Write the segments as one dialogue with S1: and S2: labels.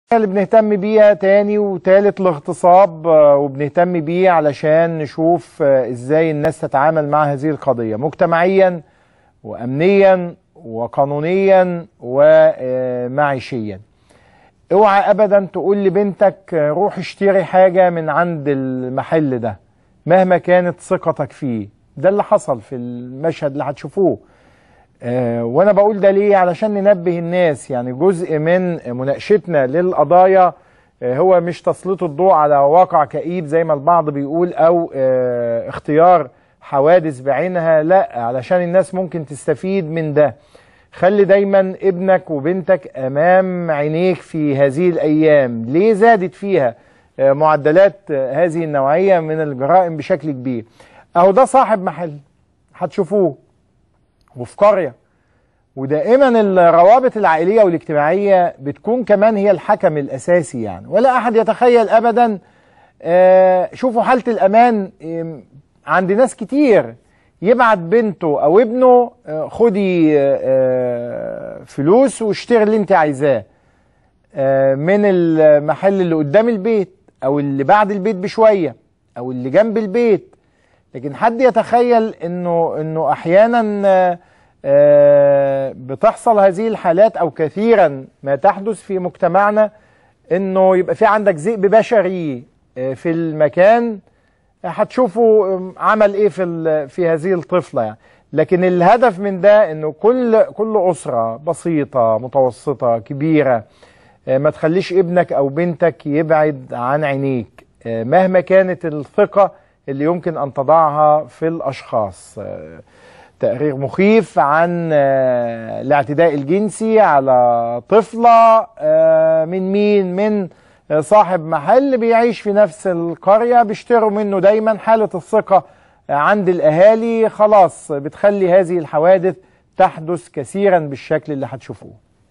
S1: اللي بنهتم بيها تاني وتالت الاغتصاب آه، وبنهتم بيه علشان نشوف آه، ازاي الناس تتعامل مع هذه القضية مجتمعيا وامنيا وقانونيا ومعيشيا اوعى ابدا تقول لبنتك آه، روح اشتري حاجة من عند المحل ده مهما كانت ثقتك فيه ده اللي حصل في المشهد اللي هتشوفوه آه، وانا بقول ده ليه علشان ننبه الناس يعني جزء من مناقشتنا للقضايا آه، هو مش تسليط الضوء على واقع كئيب زي ما البعض بيقول او آه، اختيار حوادث بعينها لا علشان الناس ممكن تستفيد من ده خلي دايما ابنك وبنتك امام عينيك في هذه الايام ليه زادت فيها آه، معدلات آه، هذه النوعية من الجرائم بشكل كبير اهو ده صاحب محل هتشوفوه وفي قرية ودائما الروابط العائلية والاجتماعية بتكون كمان هي الحكم الأساسي يعني ولا أحد يتخيل أبدا آه، شوفوا حالة الأمان آم، عند ناس كتير يبعت بنته أو ابنه آه، خدي آه، آه، فلوس واشتري اللي انت عايزاه آه، من المحل اللي قدام البيت أو اللي بعد البيت بشوية أو اللي جنب البيت لكن حد يتخيل انه انه احيانا آه، آه، بتحصل هذه الحالات او كثيرا ما تحدث في مجتمعنا انه يبقى في عندك ذئب بشري آه، في المكان آه، هتشوفوا آم، عمل ايه في ال- في هذه الطفله يعني لكن الهدف من ده انه كل كل اسره بسيطه متوسطه كبيره آه، ما تخليش ابنك او بنتك يبعد عن عينيك آه، مهما كانت الثقة اللي يمكن ان تضعها في الاشخاص آه، تقرير مخيف عن آه، الاعتداء الجنسي على طفلة آه، من مين من آه، صاحب محل بيعيش في نفس القرية بيشتروا منه دايما حالة الثقة آه، عند الاهالي خلاص بتخلي هذه الحوادث تحدث كثيرا بالشكل اللي هتشوفوه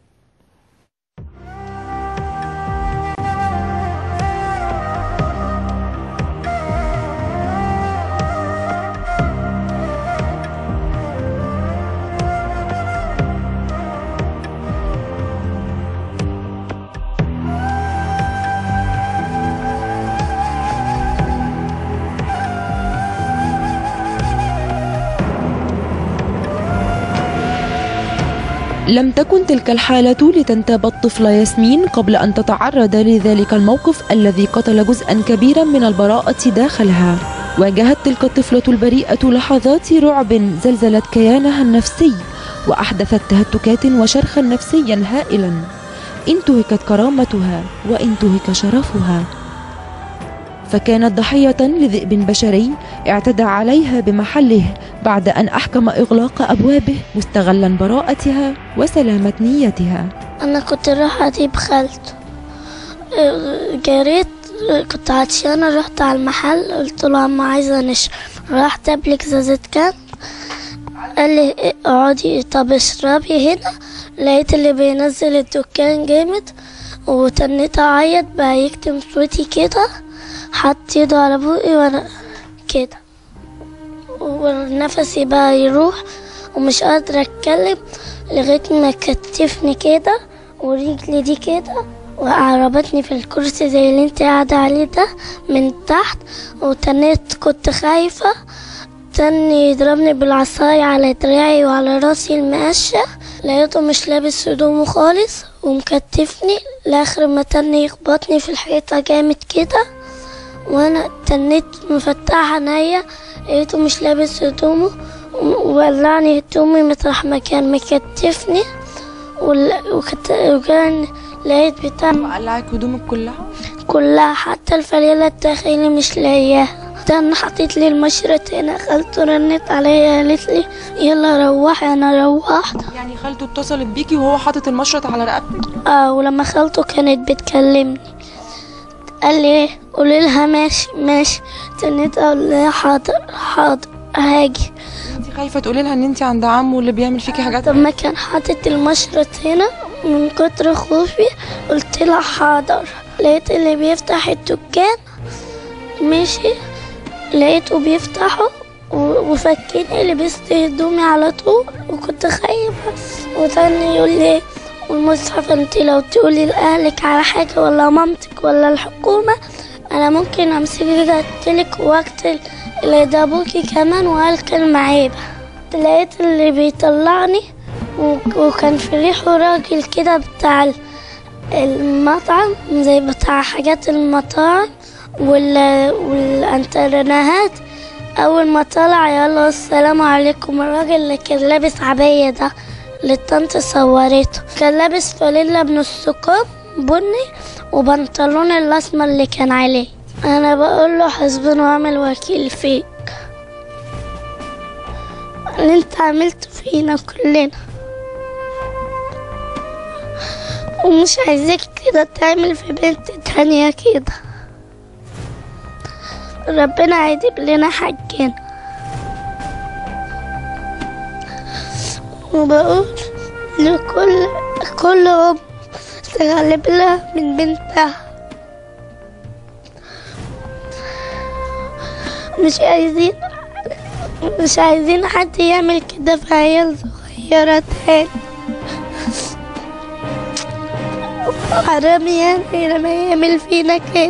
S2: لم تكن تلك الحالة لتنتاب الطفلة ياسمين قبل أن تتعرض لذلك الموقف الذي قتل جزءا كبيرا من البراءة داخلها واجهت تلك الطفلة البريئة لحظات رعب زلزلت كيانها النفسي وأحدثت تهتكات وشرخا نفسيا هائلا انتهكت كرامتها وانتهك شرفها فكانت ضحية لذئب بشري اعتدى عليها بمحله بعد أن أحكم إغلاق أبوابه مستغلا براءتها وسلامة نيتها
S3: انا كنت رايحه اجيب خالته آه، جريت آه، كنت عطشانه رحت على المحل قلت له عم عايزه نشرب راح جاب لي ازازه كان قال لي إيه، اقعدي طب اشربي هنا لقيت اللي بينزل الدكان جامد وتنيت اعيط بقى يكتم صوتي كده حط ايده على بوقي وانا كده ونفسي بقى يروح ومش قادرة اتكلم لغاية ما كتفني كده ورجلي دي كده وقربتني في الكرسي زي اللي انت قاعدة عليه ده من تحت وتنيت كنت خايفة تاني يضربني بالعصاية على دراعي وعلى راسي المقشة لقيته مش لابس هدومه خالص ومكتفني لآخر ما تاني يخبطني في الحيطة جامد كده وانا تنيت مفتحة عينيا لقيته مش لابس هدومه وولعني هدومي مطرح ما كان مكتفني وال- وكت- وكان لقيت بتاع
S2: قلعك هدومك كلها
S3: كلها حتى الفانيلة الداخلي مش لاقياها استنى حطيت لي المشرط هنا خالته رنت عليا قالت لي يلا روحي انا روحت
S2: يعني خالته اتصلت بيكي وهو حاطط المشرط على رقبتك
S3: اه ولما خالته كانت بتكلمني قال لي ايه قولي لها ماشي ماشي تنيت اقول لها حاضر حاضر هاجي
S2: انت خايفه تقولي لها ان انت عند عمه اللي بيعمل فيكي حاجات
S3: طب ما كان حاطط المشرط هنا من كتر خوفي قلت لها حاضر لقيت اللي بيفتح الدكان مشي لقيته بيفتحه و- وفكني لبست هدومي على طول وكنت خايفة وتاني يقول لي والمصحف انت لو تقولي لأهلك على حاجة ولا مامتك ولا الحكومة أنا ممكن أمسكك أقتلك وأقتل اللي ضربوكي كمان وألقى معيبة لقيت اللي بيطلعني و- وكان في ريحه راجل كده بتاع ال- المطعم زي بتاع حاجات المطاعم وال... والانترنهات اول ما طلع يلا السلام عليكم الراجل اللي كان لابس عباية ده اللي الطنط صورته كان لابس فانيلا بنص كم بني وبنطلون الاسمر اللي كان عليه انا بقول له حسبنا وعمل وكيل فيك اللي انت عملته فينا كلنا ومش عايزاك كده تعمل في بنت تانية كده ربنا هيجيب لنا حقنا وبقول لكل كل أم تخلي بالها من بنتها مش عايزين مش عايزين حد يعمل كده في عيال صغيرة تاني حرام يعني لما يعمل فينا كده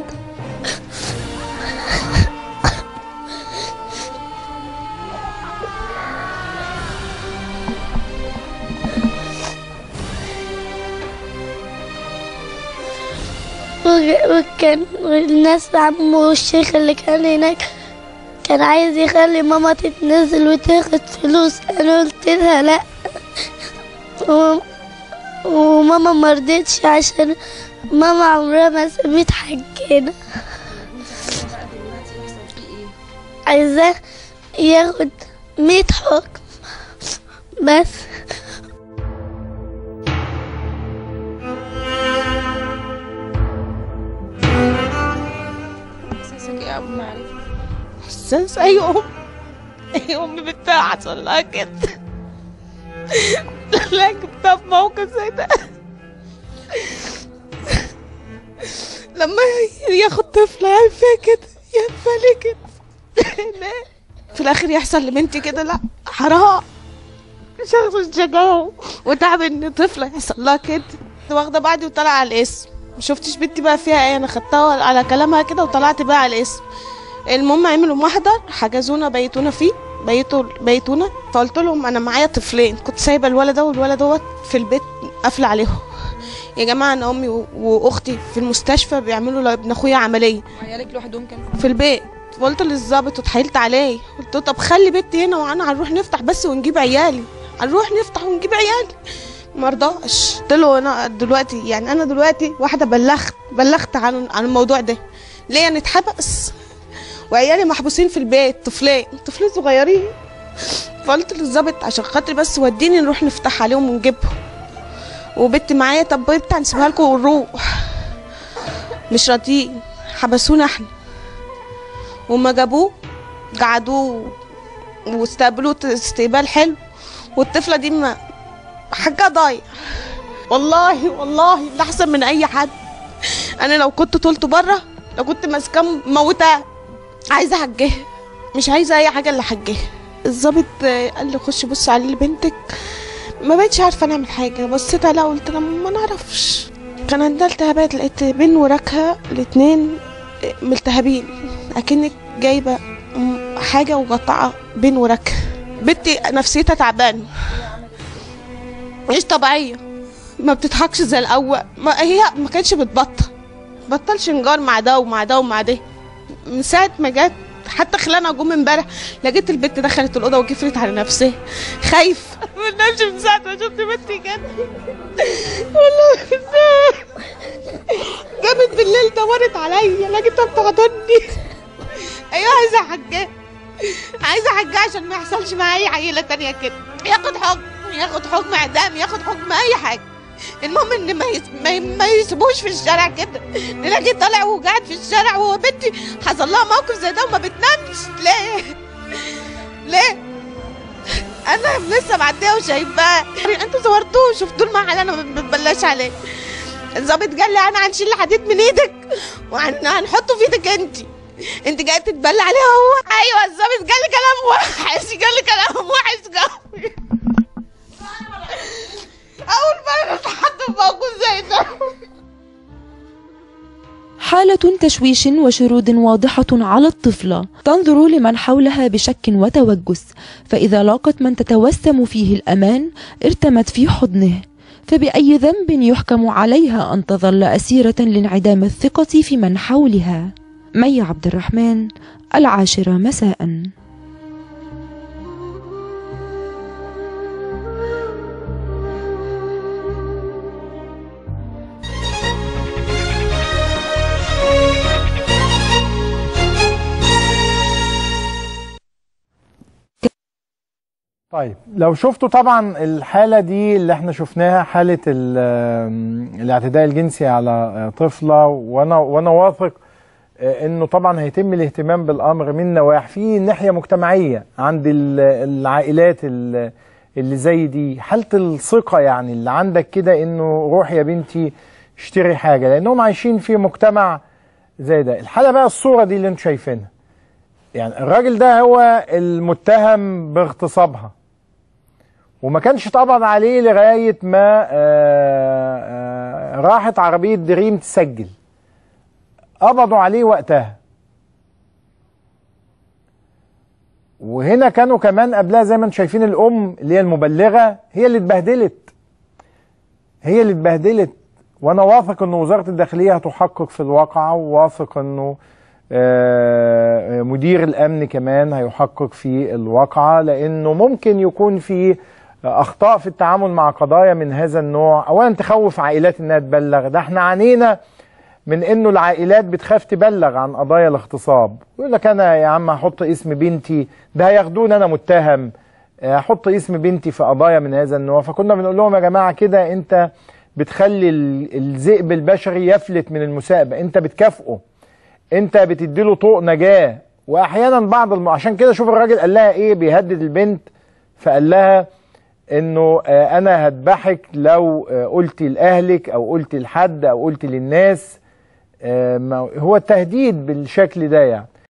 S3: وج- وكان الناس عمو والشيخ اللي كان هناك كان عايز يخلي ماما تتنزل وتاخد فلوس انا قلت لها لا و- وماما مرضتش عشان ماما عمرها ما سابت حقنا عايزاه ياخد مية حكم بس
S4: احساسك ايه يا ابو معرفة احساس اي ام اي ام بنتها حصل لها كده لا جبتها في موقف زي ده لما ياخد طفل يعمل فيها كده ينفع ليه كده لا في الاخر يحصل لبنتي كده لا حرام شخص شجاعه وتعب ان طفله يحصل لها كده واخده بعدي وطالعه على الاسم ما شفتش بنتي بقى فيها ايه انا خدتها على كلامها كده وطلعت بقى على الاسم المهم عملوا محضر حجزونا بيتونا فيه بيتوا بيتونا فقلت لهم انا معايا طفلين كنت سايبه الولد ده والولد دوت في البيت قافله عليهم يا جماعه انا امي و- واختي في المستشفى بيعملوا لابن اخويا عمليه
S2: عيالك لوحدهم كام
S4: في البيت قلت للظابط واتحايلت عليه قلت له طب خلي بنتي هنا وانا هنروح نفتح بس ونجيب عيالي هنروح نفتح ونجيب عيالي مرضاش قلت له انا دلوقتي يعني انا دلوقتي واحده بلغت بلغت عن عن الموضوع ده ليه نتحبس وعيالي محبوسين في البيت طفلين طفلين صغيرين فقلت للظابط عشان خاطري بس وديني نروح نفتح عليهم ونجيبهم وبنتي معايا طب بنتي هنسيبها لكم ونروح مش راضيين حبسونا احنا وما جابوه قعدوه واستقبلوه استقبال حلو والطفله دي ما حاجه ضايع والله والله ده احسن من اي حد انا لو كنت طولته بره لو كنت ماسكاه موتاه عايزه احجها مش عايزه اي حاجه الا احجها الظابط آه، قال لي خش بص على لبنتك ما بقتش عارفه نعمل حاجه بصيت عليها قلت لها ما نعرفش كان عندها التهابات لقيت بين وراكها الاتنين ملتهبين اكنك جايبه م- حاجه وقطعه بين وراكها بنتي نفسيتها تعبانه مش طبيعيه ما بتضحكش زي الاول ما هي ما كانتش بتبطل بطلش نجار مع ده ومع ده ومع ده من ساعه ما جت حتى خلانها جم امبارح لقيت البنت دخلت الاوضه وقفلت على نفسها خايف ما نمشي من ساعه ما شفت بنتي كده والله من ساعة. جابت بالليل دورت عليا لقيتها بتحضني ايوه عايزه حجاه عايزه حجاه عشان ما يحصلش معايا اي عيله تانية كده ياخد حكم ياخد حكم اعدام ياخد حكم اي حاجه المهم ان ما يس... ما, ي... ما يسيبوش في الشارع كده نلاقي طالع وقاعد في الشارع وهو بنتي حصل لها موقف زي ده وما بتنامش ليه ليه انا لسه معديه وشايفاه انتوا صورتوه شفتوه المحل انا ما بتبلاش عليه الظابط قال لي انا هنشيل الحديد من ايدك وهنحطه في ايدك انت انت جايه تتبلى عليه هو ايوه الظابط قال لي كلام وحش قال لي كلام وحش قوي اول مره اشوف حد موجود زي ده
S2: حالة تشويش وشرود واضحة على الطفلة تنظر لمن حولها بشك وتوجس فإذا لاقت من تتوسم فيه الأمان ارتمت في حضنه فبأي ذنب يحكم عليها أن تظل أسيرة لانعدام الثقة في من حولها مي عبد الرحمن العاشرة مساءً
S1: طيب لو شفتوا طبعا الحالة دي اللي احنا شفناها حالة ال- الاعتداء الجنسي على طفلة وانا وانا واثق انه طبعا هيتم الاهتمام بالامر من نواحي في ناحية مجتمعية عند ال- العائلات ال- اللي زي دي حالة الثقة يعني اللي عندك كده انه روح يا بنتي اشتري حاجة لانهم عايشين في مجتمع زي ده الحالة بقى الصورة دي اللي انتم شايفينها يعني الراجل ده هو المتهم باغتصابها وما كانش اتقبض عليه لغاية ما آه، آه، راحت عربية دريم تسجل قبضوا عليه وقتها وهنا كانوا كمان قبلها زي ما انتم شايفين الام اللي هي المبلغه هي اللي اتبهدلت هي اللي اتبهدلت وانا واثق ان وزاره الداخليه هتحقق في الواقعه وواثق انه آه، مدير الامن كمان هيحقق في الواقعه لانه ممكن يكون في اخطاء في التعامل مع قضايا من هذا النوع اولا تخوف عائلات انها تبلغ ده احنا عانينا من انه العائلات بتخاف تبلغ عن قضايا الاغتصاب يقول لك انا يا عم هحط اسم بنتي ده هياخدوني انا متهم هحط اسم بنتي في قضايا من هذا النوع فكنا بنقول لهم يا جماعه كده انت بتخلي ال- الذئب البشري يفلت من المساءبه انت بتكافئه انت بتديله طوق نجاه واحيانا بعض الم... عشان كده شوف الراجل قال لها ايه بيهدد البنت فقال لها انه آه، انا هذبحك لو آه، قلتي لاهلك او قلتي لحد او قلتي للناس آه، ما- هو التهديد بالشكل ده يعني